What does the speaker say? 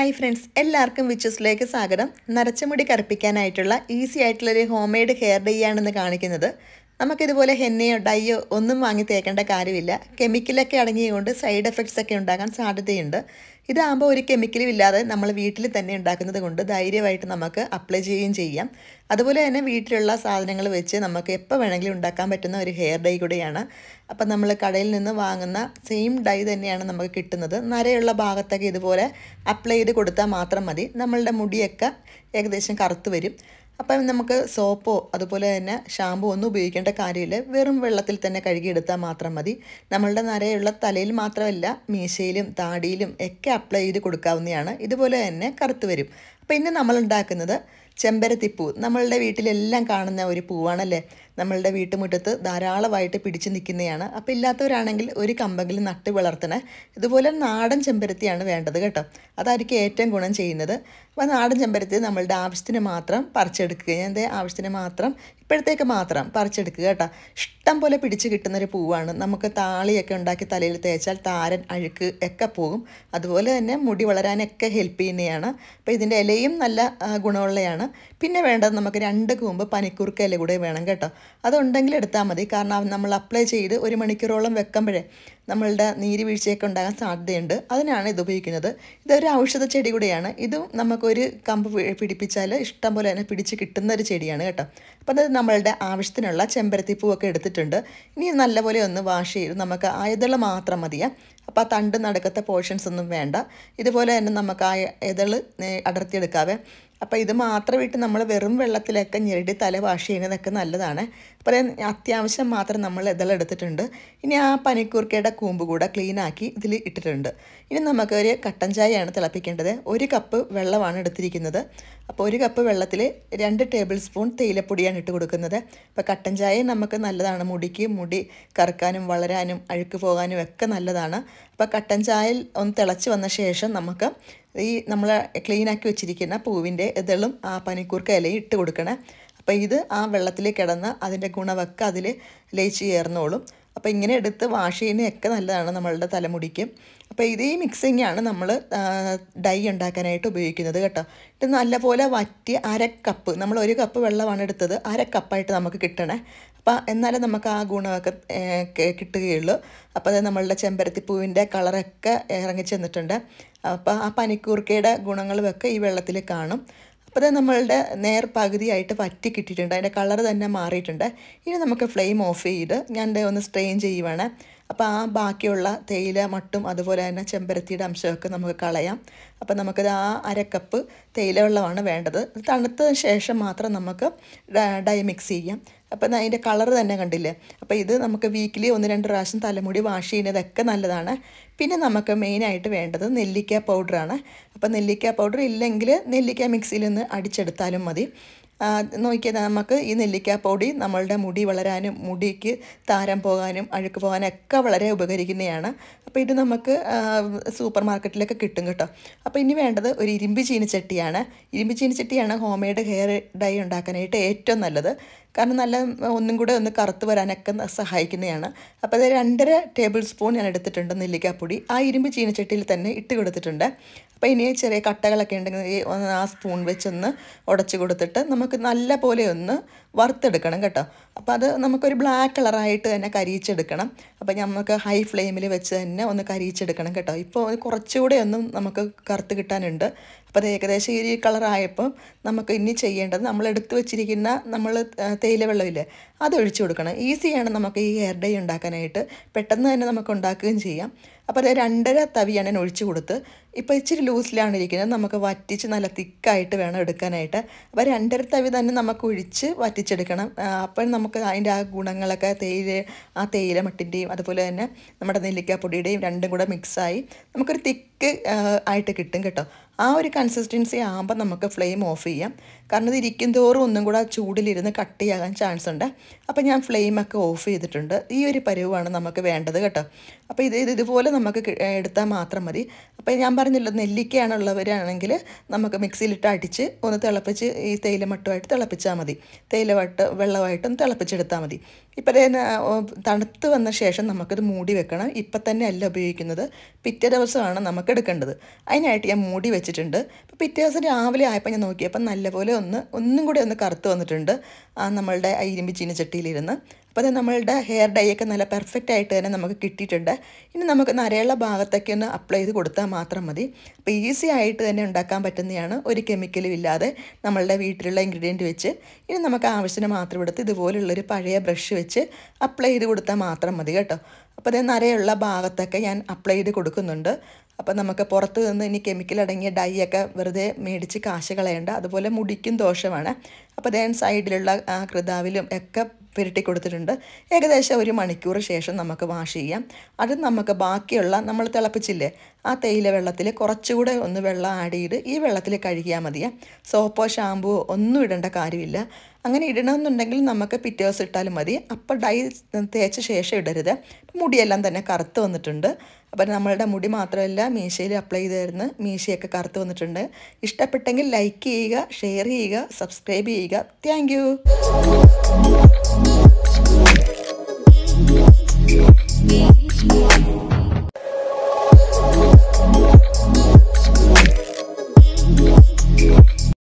hi friends എല്ലാവർക്കും വിച്ചസിലേക്ക് സ്വാഗതം നരച്ചമുടി കറുപ്പിക്കാനായിട്ടുള്ള ഈസി ആയിട്ടുള്ളൊരു ഹോം മെയ്ഡ് ഹെയർ ഡൈ ആണെന്ന് കാണിക്കുന്നത് നമുക്കിതുപോലെ ഹെന്നയോ ഡൈയോ ഒന്നും വാങ്ങി തേക്കേണ്ട കാര്യമില്ല കെമിക്കലൊക്കെ അടങ്ങിയതുകൊണ്ട് സൈഡ് എഫക്ട്സ് ഒക്കെ ഉണ്ടാകാൻ സാധ്യതയുണ്ട് ഇതാകുമ്പോൾ ഒരു കെമിക്കലും ഇല്ലാതെ നമ്മൾ വീട്ടിൽ തന്നെ ഉണ്ടാക്കുന്നത് കൊണ്ട് ധൈര്യമായിട്ട് നമുക്ക് അപ്ലൈ ചെയ്യുകയും ചെയ്യാം അതുപോലെ തന്നെ വീട്ടിലുള്ള സാധനങ്ങൾ വെച്ച് നമുക്ക് എപ്പോൾ വേണമെങ്കിലും ഉണ്ടാക്കാൻ പറ്റുന്ന ഒരു ഹെയർ ഡൈ കൂടെയാണ് അപ്പം നമ്മൾ കടയിൽ നിന്ന് വാങ്ങുന്ന സെയിം ഡൈ തന്നെയാണ് നമുക്ക് കിട്ടുന്നത് നരയുള്ള ഭാഗത്തൊക്കെ ഇതുപോലെ അപ്ലൈ ചെയ്ത് കൊടുത്താൽ മാത്രം മതി നമ്മളുടെ മുടിയൊക്കെ ഏകദേശം കറുത്ത് വരും അപ്പം നമുക്ക് സോപ്പോ അതുപോലെ തന്നെ ഷാമ്പു ഒന്നും ഉപയോഗിക്കേണ്ട കാര്യമില്ല വെറും വെള്ളത്തിൽ തന്നെ കഴുകിയെടുത്താൽ മാത്രം മതി നമ്മളുടെ നരയുള്ള തലയിൽ മാത്രമല്ല മീശയിലും താടിയിലും ഒക്കെ അപ്ലൈ ചെയ്ത് കൊടുക്കാവുന്നതാണ് ഇതുപോലെ തന്നെ കറുത്ത് വരും അപ്പോൾ ഇന്ന് നമ്മൾ ഉണ്ടാക്കുന്നത് ചെമ്പരത്തിപ്പൂ നമ്മളുടെ വീട്ടിലെല്ലാം കാണുന്ന ഒരു പൂവാണല്ലേ നമ്മളുടെ വീട്ടുമുറ്റത്ത് ധാരാളമായിട്ട് പിടിച്ചു നിൽക്കുന്നതാണ് അപ്പോൾ ഇല്ലാത്തവരാണെങ്കിൽ ഒരു കമ്പെങ്കിലും നട്ട് വളർത്തണേ ഇതുപോലെ നാടൻ ചെമ്പരത്തിയാണ് വേണ്ടത് കേട്ടോ അതായിരിക്കും ഏറ്റവും ഗുണം ചെയ്യുന്നത് അപ്പോൾ നാടൻ ചെമ്പരത്തി നമ്മളുടെ ആവശ്യത്തിന് മാത്രം പറിച്ചെടുക്കുക ഞാൻ ദേ ആവശ്യത്തിന് മാത്രം ഇപ്പോഴത്തേക്ക് മാത്രം പറിച്ചെടുക്കുക കേട്ടോ ഇഷ്ടം പോലെ പിടിച്ച് കിട്ടുന്നൊരു പൂവാണ് നമുക്ക് താളിയൊക്കെ ഉണ്ടാക്കി തലയിൽ തേച്ചാൽ താരൻ അഴുക്ക് ഒക്കെ പോകും അതുപോലെ തന്നെ മുടി വളരാനൊക്കെ ഹെൽപ്പ് ചെയ്യുന്നതാണ് അപ്പോൾ ഇതിൻ്റെ ഇലയും നല്ല ആ, ഗുണമുള്ളതാണ് പിന്നെ വേണ്ടത് നമുക്ക് രണ്ട് കൂമ്പ് പനിക്കൂർക്ക ഇല കൂടെ വേണം കേട്ടോ അതുണ്ടെങ്കിൽ എടുത്താൽ മതി കാരണം നമ്മൾ അപ്ലൈ ചെയ്ത് ഒരു മണിക്കൂറോളം വെക്കുമ്പോഴേ നമ്മളുടെ നീര് വീഴ്ചയൊക്കെ ഉണ്ടാകാൻ സാധ്യതയുണ്ട് അതിനാണ് ഇത് ഉപയോഗിക്കുന്നത് ഇതൊരു ഔഷധ ചെടി കൂടിയാണ് ഇതും നമുക്കൊരു കമ്പ് പി- പിടിപ്പിച്ചാൽ ഇഷ്ടം പോലെ തന്നെ പിടിച്ച് കിട്ടുന്ന ഒരു ചെടിയാണ് കേട്ടോ അപ്പോൾ അത് നമ്മളുടെ ആവശ്യത്തിനുള്ള ചെമ്പരത്തി പൂവൊക്കെ എടുത്തിട്ടുണ്ട് ഇനി നല്ലപോലെ ഒന്ന് വാഷ് ചെയ്ത് നമുക്ക് ആ ഇതള് മാത്രം മതിയാ അപ്പോൾ ആ തണ്ട് നടക്കത്തെ പോർഷൻസ് ഒന്നും വേണ്ട ഇതുപോലെ തന്നെ നമുക്ക് ആ ഇതള് നേ- അടർത്തിയെടുക്കാവേ അപ്പോൾ ഇത് മാത്രം ഇട്ട് നമ്മൾ വെറും വെള്ളത്തിലൊക്കെ ഞെരടി തല വാഷ് ചെയ്യുന്നതൊക്കെ നല്ലതാണ് അപ്പോൾ അത് അത്യാവശ്യം മാത്രം നമ്മൾ ഇതെടുത്തിട്ടുണ്ട് ഇനി ആ പനിക്കൂർക്കയുടെ കൂമ്പ് കൂടെ ക്ലീൻ ആക്കി ഇതിൽ ഇട്ടിട്ടുണ്ട് ഇനി നമുക്കൊരു കട്ടൻ ചായയാണ് തിളപ്പിക്കേണ്ടത് ഒരു കപ്പ് വെള്ളമാണ് എടുത്തിരിക്കുന്നത് അപ്പോൾ ഒരു കപ്പ് വെള്ളത്തിൽ രണ്ട് ടേബിൾ സ്പൂൺ തേയിലപ്പൊടിയാണ് ഇട്ട് കൊടുക്കുന്നത് അപ്പോൾ കട്ടൻ ചായ നമുക്ക് നല്ലതാണ് മുടിക്ക് മുടി കറുക്കാനും വളരാനും അഴുക്ക് പോകാനും ഒക്കെ നല്ലതാണ് അപ്പോൾ കട്ടൻ ചായയിൽ ഒന്ന് തിളച്ച് വന്ന ശേഷം നമുക്ക് ഈ നമ്മൾ ക്ലീനാക്കി വെച്ചിരിക്കുന്ന പൂവിൻ്റെ ഇതളും ആ പനിക്കൂർക്ക ഇലയും ഇട്ട് കൊടുക്കണേ അപ്പോൾ ഇത് ആ വെള്ളത്തിൽ കിടന്ന് അതിൻ്റെ ഗുണമൊക്കെ അതിൽ ലയിച്ച് ചേർന്നോളും അപ്പോൾ ഇങ്ങനെ എടുത്ത് വാഷ് ചെയ്യുന്നതൊക്കെ നല്ലതാണ് നമ്മളുടെ തലമുടിക്ക് അപ്പോൾ ഇതേ മിക്സിങ്ങാണ് നമ്മൾ ഡൈ ഉണ്ടാക്കാനായിട്ട് ഉപയോഗിക്കുന്നത് കേട്ടോ ഇത് നല്ലപോലെ വറ്റി അര കപ്പ് നമ്മൾ ഒരു കപ്പ് വെള്ളമാണ് എടുത്തത് അര കപ്പായിട്ട് നമുക്ക് കിട്ടണേ അപ്പോൾ എന്നാലേ നമുക്ക് ആ ഗുണമൊക്കെ ഏഹ്, കി- കിട്ടുകയുള്ളൂ അപ്പോൾ അത് നമ്മളുടെ ചെമ്പരത്തിപ്പൂവിൻ്റെ കളറൊക്കെ ഇറങ്ങി ചെന്നിട്ടുണ്ട് അപ്പോൾ ആ പനിക്കൂർക്കയുടെ ഗുണങ്ങളുമൊക്കെ ഈ വെള്ളത്തിൽ കാണും അപ്പോൾ അത് നമ്മളുടെ നേർ പകുതിയായിട്ട് വറ്റി കിട്ടിയിട്ടുണ്ട് അതിൻ്റെ കളർ തന്നെ മാറിയിട്ടുണ്ട് ഇനി നമുക്ക് ഫ്ലെയിം ഓഫ് ചെയ്ത് ഞാൻ ദേ ഒന്ന് സ്ട്രെയിൻ ചെയ്യുവാണ് അപ്പോൾ ആ ബാക്കിയുള്ള തേയില മട്ടും അതുപോലെ തന്നെ ചെമ്പരത്തിയുടെ അംശമൊക്കെ നമുക്ക് കളയാം അപ്പോൾ നമുക്കത് ആ അര കപ്പ് തേയില വെള്ളമാണ് വേണ്ടത് ഇത് തണുത്തതിന് ശേഷം മാത്രം നമുക്ക് ഡ- ഡൈ മിക്സ് ചെയ്യാം അപ്പം അതിൻ്റെ കളർ തന്നെ കണ്ടില്ലേ അപ്പോൾ ഇത് നമുക്ക് വീക്കിലി ഒന്ന് രണ്ട് പ്രാവശ്യം തലമുടി വാഷ് ചെയ്യുന്നതൊക്കെ നല്ലതാണ് പിന്നെ നമുക്ക് മെയിനായിട്ട് വേണ്ടത് നെല്ലിക്ക പൗഡറാണ് അപ്പോൾ നെല്ലിക്ക പൗഡർ ഇല്ലെങ്കിൽ നെല്ലിക്ക മിക്സിയിൽ നിന്ന് അടിച്ചെടുത്താലും മതി ആ, നോക്കിയാൽ നമുക്ക് ഈ നെല്ലിക്ക പൊടി നമ്മളുടെ മുടി വളരാനും മുടിക്ക് താരം പോകാനും അഴുക്ക് പോകാനും ഒക്കെ വളരെ ഉപകരിക്കുന്നതാണ് അപ്പോൾ ഇത് നമുക്ക് ആ, സൂപ്പർ മാർക്കറ്റിലൊക്കെ കിട്ടും കേട്ടോ അപ്പോൾ ഇനി വേണ്ടത് ഒരു ഇരുമ്പ് ചീനിച്ചട്ടിയാണ് ഇരുമ്പ് ചീനിച്ചട്ടിയാണ് ഹോം മെയ്ഡ് ഹെയർ ഡൈ ഉണ്ടാക്കാനായിട്ട് ഏറ്റവും നല്ലത് കാരണം നല്ല ഒന്നും കൂടെ ഒന്ന് കറുത്ത് വരാനൊക്കെ ന- സഹായിക്കുന്നതാണ് അപ്പോൾ അത് രണ്ടര ടേബിൾ സ്പൂൺ ഞാൻ എടുത്തിട്ടുണ്ട് നെല്ലിക്കാപ്പൊടി ആ ഇരുമ്പ് ചീനച്ചട്ടിയിൽ തന്നെ ഇട്ട് കൊടുത്തിട്ടുണ്ട് അപ്പോൾ ഇനി ചെറിയ കട്ടകളൊക്കെ ഉണ്ടെങ്കിൽ ഈ ഒന്ന് ആ സ്പൂൺ വെച്ചൊന്ന് ഉടച്ച് കൊടുത്തിട്ട് നമുക്ക് നല്ല പോലെ ഒന്ന് വറുത്തെടുക്കണം കേട്ടോ അപ്പോൾ അത് നമുക്കൊരു ബ്ലാക്ക് കളറായിട്ട് തന്നെ കരിയിച്ചെടുക്കണം അപ്പോൾ നമുക്ക് ഹൈ ഫ്ലെയിമിൽ വെച്ച് തന്നെ ഒന്ന് കരിയിച്ചെടുക്കണം കേട്ടോ ഇപ്പോൾ കുറച്ചുകൂടെ ഒന്നും നമുക്ക് കറുത്ത് കിട്ടാനുണ്ട് അപ്പോൾ അത് ഏകദേശം ഈ കളറായപ്പോൾ നമുക്ക് ഇനി ചെയ്യേണ്ടത് നമ്മൾ എടുത്തു വെച്ചിരിക്കുന്ന നമ്മൾ തേയില വെള്ളമില്ലേ അത് ഒഴിച്ചു കൊടുക്കണം ഈസിയാണ് നമുക്ക് ഈ ഹെയർ ഡൈ ഉണ്ടാക്കാനായിട്ട് പെട്ടെന്ന് തന്നെ നമുക്ക് ഉണ്ടാക്കുകയും ചെയ്യാം അപ്പോൾ അത് രണ്ടര തവിയാണ് ഞാൻ ഒഴിച്ചു കൊടുത്ത് ഇപ്പോൾ ഇച്ചിരി ലൂസിലാണ് ഇരിക്കുന്നത് നമുക്ക് വറ്റിച്ച് നല്ല തിക്കായിട്ട് വേണം എടുക്കാനായിട്ട് അപ്പോൾ രണ്ടര തവി തന്നെ നമുക്ക് ഒഴിച്ച് വറ്റിച്ചെടുക്കണം ആ, അപ്പോൾ നമുക്ക് അതിൻ്റെ ആ ഗുണങ്ങളൊക്കെ തേയില ആ തേയില മട്ടിൻ്റെയും അതുപോലെ തന്നെ നമ്മുടെ നെല്ലിക്കാപ്പൊടിയുടെയും രണ്ടും കൂടെ മിക്സായി നമുക്കൊരു തിക്ക് ആയിട്ട് കിട്ടും കേട്ടോ ആ ഒരു കൺസിസ്റ്റൻസി ആകുമ്പോൾ നമുക്ക് ഫ്ലെയിം ഓഫ് ചെയ്യാം കാരണം ഇത് ഇരിക്കും തോറും ഒന്നും കൂടെ ആ ചൂടിലിരുന്ന് കട്ടിയാകാൻ ചാൻസ് ഉണ്ട് അപ്പോൾ ഞാൻ ഫ്ലെയിമൊക്കെ ഓഫ് ചെയ്തിട്ടുണ്ട് ഈ ഒരു പരുവാണ് നമുക്ക് വേണ്ടത് കേട്ടോ അപ്പോൾ ഇത് ഇത് ഇതുപോലെ നമുക്ക് കി- എടുത്താൽ മാത്രം മതി അപ്പോൾ ഞാൻ പറഞ്ഞല്ലോ നെല്ലിക്കയാണുള്ളവരാണെങ്കിൽ നമുക്ക് മിക്സിയിലിട്ട് അടിച്ച് ഒന്ന് തിളപ്പിച്ച് ഈ തേയിലമട്ടുമായിട്ട് തിളപ്പിച്ചാൽ മതി തേയിലവട്ട് വെള്ളമായിട്ടും തിളപ്പിച്ചെടുത്താൽ മതി ഇപ്പോൾ തണുത്ത് വന്ന ശേഷം നമുക്കിത് മൂടി വെക്കണം ഇപ്പം തന്നെ അല്ല ഉപയോഗിക്കുന്നത് പിറ്റേ ദിവസമാണ് നമുക്ക് എടുക്കേണ്ടത് അതിനായിട്ട് ഞാൻ മൂടി വെച്ചിട്ടുണ്ട് അപ്പോൾ പിറ്റേ ദിവസം രാവിലെ ആയപ്പോൾ ഞാൻ നോക്കിയപ്പോൾ നല്ലപോലെ ഒന്ന് ഒന്നും കൂടി ഒന്ന് കറുത്ത് വന്നിട്ടുണ്ട് ആ നമ്മളുടെ ആ ഇരുമ്പ് ചീനച്ചട്ടിയിലിരുന്ന് അപ്പോൾ അത് നമ്മളുടെ ഹെയർ ഡൈ ഒക്കെ നല്ല പെർഫെക്റ്റ് ആയിട്ട് തന്നെ നമുക്ക് കിട്ടിയിട്ടുണ്ട് ഇനി നമുക്ക് നരയുള്ള ഭാഗത്തൊക്കെ ഒന്ന് അപ്ലൈ ചെയ്ത് കൊടുത്താൽ മാത്രം മതി അപ്പോൾ ഈസി ആയിട്ട് തന്നെ ഉണ്ടാക്കാൻ പറ്റുന്നതാണ് ഒരു കെമിക്കലും ഇല്ലാതെ നമ്മളുടെ വീട്ടിലുള്ള ഇൻഗ്രീഡിയൻറ്റ് വെച്ച് ഇനി നമുക്ക് ആവശ്യത്തിന് മാത്രം എടുത്ത് ഇതുപോലുള്ളൊരു പഴയ ബ്രഷ് വെച്ച് അപ്ലൈ ചെയ്ത് കൊടുത്താൽ മാത്രം മതി കേട്ടോ അപ്പോൾ അത് നരയുള്ള ഭാഗത്തൊക്കെ ഞാൻ അപ്ലൈ ചെയ്ത് കൊടുക്കുന്നുണ്ട് അപ്പോൾ നമുക്ക് പുറത്ത് നിന്ന് ഇനി കെമിക്കൽ അടങ്ങിയ ഡൈ ഒക്കെ വെറുതെ മേടിച്ച് കാശ് കളയണ്ട അതുപോലെ മുടിക്കും ദോഷമാണ് അപ്പോൾ ദേ സൈഡിലുള്ള ആ കൃതാവിലും ഒക്കെ പുരട്ടി കൊടുത്തിട്ടുണ്ട് ഏകദേശം ഒരു മണിക്കൂർ ശേഷം നമുക്ക് വാഷ് ചെയ്യാം അത് നമുക്ക് ബാക്കിയുള്ള നമ്മൾ തിളപ്പിച്ചില്ലേ ആ തേയില വെള്ളത്തിൽ കുറച്ചുകൂടെ ഒന്ന് വെള്ളം ആഡ് ചെയ്ത് ഈ വെള്ളത്തിൽ കഴുകിയാൽ മതിയെ സോപ്പോ ഷാമ്പുവോ ഒന്നും ഇടേണ്ട കാര്യമില്ല അങ്ങനെ ഇടണമെന്നുണ്ടെങ്കിൽ നമുക്ക് പിറ്റേ ദിവസം ഇട്ടാലും മതി അപ്പോൾ ഡൈ തേച്ച ശേഷം ഇടരുത് അപ്പം മുടിയെല്ലാം തന്നെ കറുത്ത് വന്നിട്ടുണ്ട് അപ്പം നമ്മളുടെ മുടി മാത്രമല്ല മീശയിൽ അപ്ലൈ ചെയ്തായിരുന്നു മീശയൊക്കെ കറുത്ത് വന്നിട്ടുണ്ട് ഇഷ്ടപ്പെട്ടെങ്കിൽ ലൈക്ക് ചെയ്യുക ഷെയർ ചെയ്യുക സബ്സ്ക്രൈബ് ചെയ്യുക താങ്ക്